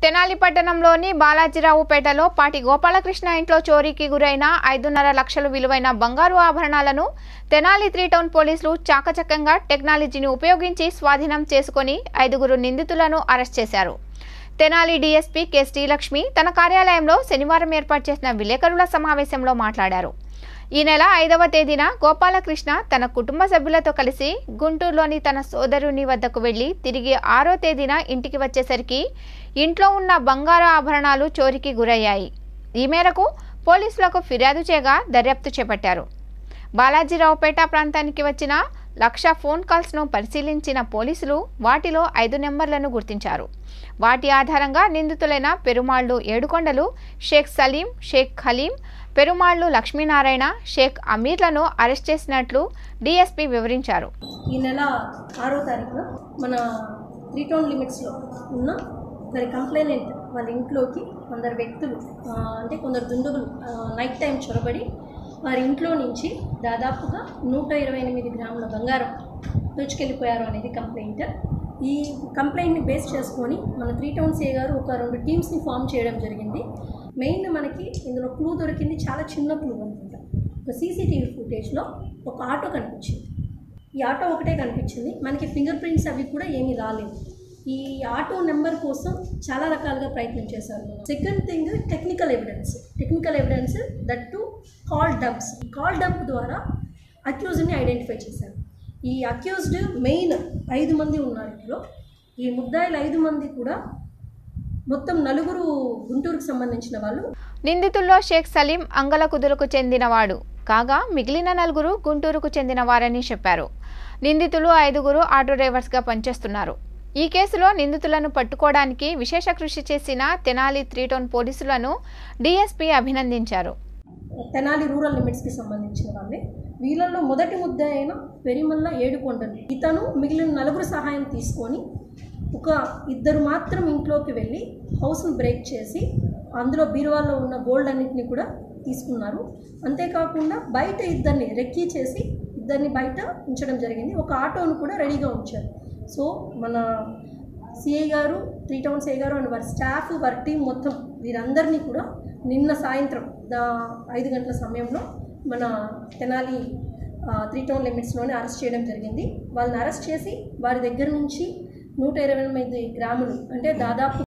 తెనాలి పట్టణంలోని బాలాజీరావుపేటలో పాటి గోపాలకృష్ణ ఇంట్లో చోరీకి గురైన ఐదున్నర లక్షలు విలువైన బంగారు ఆభరణాలను తెనాలి త్రీ టౌన్ పోలీసులు చాకచక్యంగా టెక్నాలజీని ఉపయోగించి స్వాధీనం చేసుకొని ఐదుగురు నిందితులను అరెస్ట్ చేశారు తెనాలి డీఎస్పీ కె శ్రీలక్ష్మి తన కార్యాలయంలో శనివారం ఏర్పాటు చేసిన విలేకరుల సమావేశంలో మాట్లాడారు ఈ నెల ఐదవ తేదీన గోపాలకృష్ణ తన కుటుంబ సభ్యులతో కలిసి గుంటూరులోని తన సోదరుని వద్దకు వెళ్లి తిరిగి ఆరో తేదీన ఇంటికి వచ్చేసరికి ఇంట్లో ఉన్న బంగారు ఆభరణాలు చోరీకి గురయ్యాయి ఈ మేరకు పోలీసులకు ఫిర్యాదు చేయగా దర్యాప్తు చేపట్టారు బాలాజీరావుపేట ప్రాంతానికి వచ్చిన లక్ష ఫోన్ కాల్స్ను పరిశీలించిన పోలీసులు వాటిలో ఐదు నెంబర్లను గుర్తించారు వాటి ఆధారంగా నిందితులైన పెరుమాళ్లు ఏడుకొండలు షేక్ సలీం షేక్ ఖలీం పెరుమాళ్లు లక్ష్మీనారాయణ షేక్ అమీర్లను అరెస్ట్ చేసినట్లు డీఎస్పీ వివరించారు ఈ నెల ఆరో తారీఖున మన త్రీ టౌన్ లిమిట్స్లో ఉన్న ఒకరి కంప్లైనెంట్ వాళ్ళ ఇంట్లోకి కొందరు వ్యక్తులు ఆ, అంటే కొందరు దుండగులు ఆ, నైట్ టైం చొరబడి వారి ఇంట్లో నుంచి దాదాపుగా నూట ఇరవై ఎనిమిది గ్రాముల బంగారం దోచుకెళ్ళిపోయారు అనేది కంప్లైంట్ ఈ కంప్లైంట్ని బేస్ చేసుకొని మన త్రీ టౌన్ సే గారు ఒక రెండు టీమ్స్ని ఫామ్ చేయడం జరిగింది మెయిన్ మనకి ఇందులో క్లూ దొరికింది చాలా చిన్న క్లూ అనుకుంటా ఒక సీసీటీవీ ఫుటేజ్లో ఒక ఆటో కనిపించింది ఈ ఆటో ఒకటే కనిపించింది మనకి ఫింగర్ ప్రింట్స్ అవి కూడా ఏమీ రాలేదు ఈ ఆటో నెంబర్ కోసం చాలా రకాలుగా ప్రయత్నం చేశారు second thing technical evidence technical evidence that to call dumps call dump ద్వారా అక్యూజ్డ్ని ఐడెంటిఫై చేశారు ఈ అక్యూజ్డ్ మెయిన్ ఐదు మంది ఉన్నారు ఇందులో ఈ ముద్దాయిలు ఐదు మంది కూడా మొత్తం నలుగురు గుంటూరుకు సంబంధించిన వాళ్ళు నిందితుల్లో షేక్ సలీం అంగల కుదురుకు చెందినవాడు కాగా మిగిలిన నలుగురు గుంటూరుకు చెందిన వారని చెప్పారు నిందితులు ఐదుగురు ఆటో డ్రైవర్స్గా పనిచేస్తున్నారు ఈ కేసులో నిందితులను పట్టుకోవడానికి విశేష కృషి చేసిన తెనాలి త్రీ టౌన్ పోలీసులను డీఎస్పీ అభినందించారు తెనాలి రూరల్ లిమిట్స్కి సంబంధించిన వాళ్ళే వీళ్ళల్లో మొదటి ముద్ద అయిన పెరిమల్ల ఏడుకొండలు ఇతను మిగిలిన నలుగురు సహాయం తీసుకొని ఒక ఇద్దరు మాత్రం ఇంట్లోకి వెళ్ళి హౌస్ను బ్రేక్ చేసి అందులో బీరువాల్లో ఉన్న గోల్డ్ అన్నింటినీ కూడా తీసుకున్నారు అంతేకాకుండా బయట ఇద్దరిని రెక్కీ చేసి ఇద్దరిని బయట ఉంచడం జరిగింది ఒక ఆటోను కూడా రెడీగా ఉంచారు సో మన సిఐ గారు త్రీ టౌన్ సిఐ గారు అండ్ వారి స్టాఫ్ వారి టీం మొత్తం వీరందరినీ కూడా నిన్న సాయంత్రం దా ఐదు గంటల సమయంలో మన తెనాలి త్రీ టౌన్ లిమిట్స్లోనే అరెస్ట్ చేయడం జరిగింది వాళ్ళని అరెస్ట్ చేసి వారి దగ్గర నుంచి నూట ఇరవై ఎనిమిది గ్రాములు అంటే దాదాపు